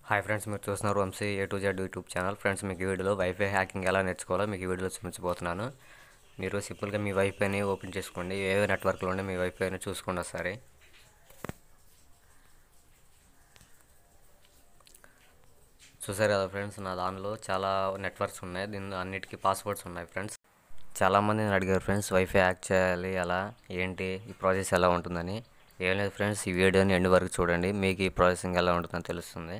hi friends మీరు చూస్తున్నారు Vamsi A to Z YouTube channel friends మీకు ఈ వీడియోలో వైఫై హ్యాకింగ్ ఎలా నేర్చుకోవాలో మీకు ఈ వీడియోలో చూపించబోతున్నాను మీరు సింపుల్గా మీ వైఫైని ఓపెన్ చేసుకోండి ఏ నెట్వర్క్లో ఉండే మీ వైఫైని చూసుకోండి ఒకసారి చూసారు కదా ఫ్రెండ్స్ నా దానిలో చాలా నెట్వర్క్స్ ఉన్నాయి దీని అన్నిటికీ పాస్వర్డ్స్ ఉన్నాయి ఫ్రెండ్స్ చాలామంది నన్ను అడిగారు ఫ్రెండ్స్ వైఫై హ్యాక్ చేయాలి ఎలా ఏంటి ఈ ప్రాసెస్ ఎలా ఉంటుందని ఏం లేదు ఫ్రెండ్స్ ఈ వీడియోని ఎండ్ వరకు చూడండి మీకు ఈ ప్రాసెసింగ్ ఎలా ఉంటుందని తెలుస్తుంది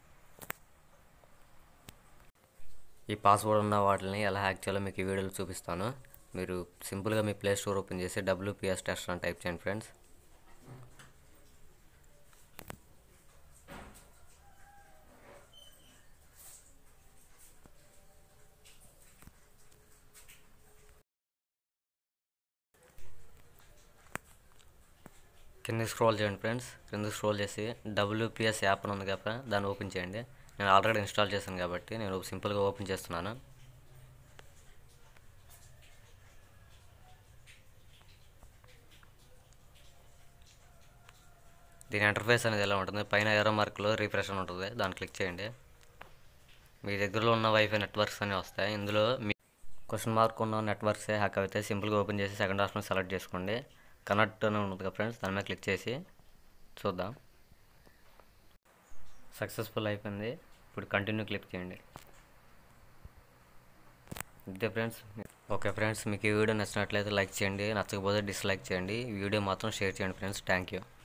ఈ పాస్వర్డ్ ఉన్న వాటిని ఎలా హ్యాక్ చేయాలో మీకు ఈ వీడియోలో చూపిస్తాను మీరు సింపుల్గా మీ ప్లే స్టోర్ ఓపెన్ చేసి డబ్ల్యూపిఎస్ టెస్ట్ అని టైప్ చేయండి ఫ్రెండ్స్ కింద స్క్రోల్ చేయండి ఫ్రెండ్స్ కింద స్క్రోల్ చేసి డబ్ల్యూపిఎస్ యాప్ అని ఉంది కదా దాన్ని ఓపెన్ చేయండి నేను ఆల్రెడీ ఇన్స్టాల్ చేశాను కాబట్టి నేను సింపుల్గా ఓపెన్ చేస్తున్నాను దీని ఇంటర్ఫేస్ అనేది ఎలా ఉంటుంది పైన ఎర్ర మార్క్లో రీఫ్రెష్ అని ఉంటుంది దాన్ని క్లిక్ చేయండి మీ దగ్గరలో ఉన్న వైఫై నెట్వర్క్స్ అని వస్తాయి ఇందులో మీ క్వశ్చన్ మార్క్ ఉన్న నెట్వర్క్సే హ్యాక్ అయితే సింపుల్గా ఓపెన్ చేసి సెకండ్ ఆప్షన్ సెలెక్ట్ చేసుకోండి కనెక్ట్ అని ఉంటుంది కదా ఫ్రెండ్స్ దాని మీద క్లిక్ చేసి చూద్దాం సక్సెస్ఫుల్ అయిపోయింది ఇప్పుడు కంటిన్యూ క్లిక్ చేయండి అంతే ఫ్రెండ్స్ ఓకే ఫ్రెండ్స్ మీకు ఈ వీడియో నచ్చినట్లయితే లైక్ చేయండి నచ్చకపోతే డిస్లైక్ చేయండి ఈ వీడియో మాత్రం షేర్ చేయండి ఫ్రెండ్స్ థ్యాంక్ యూ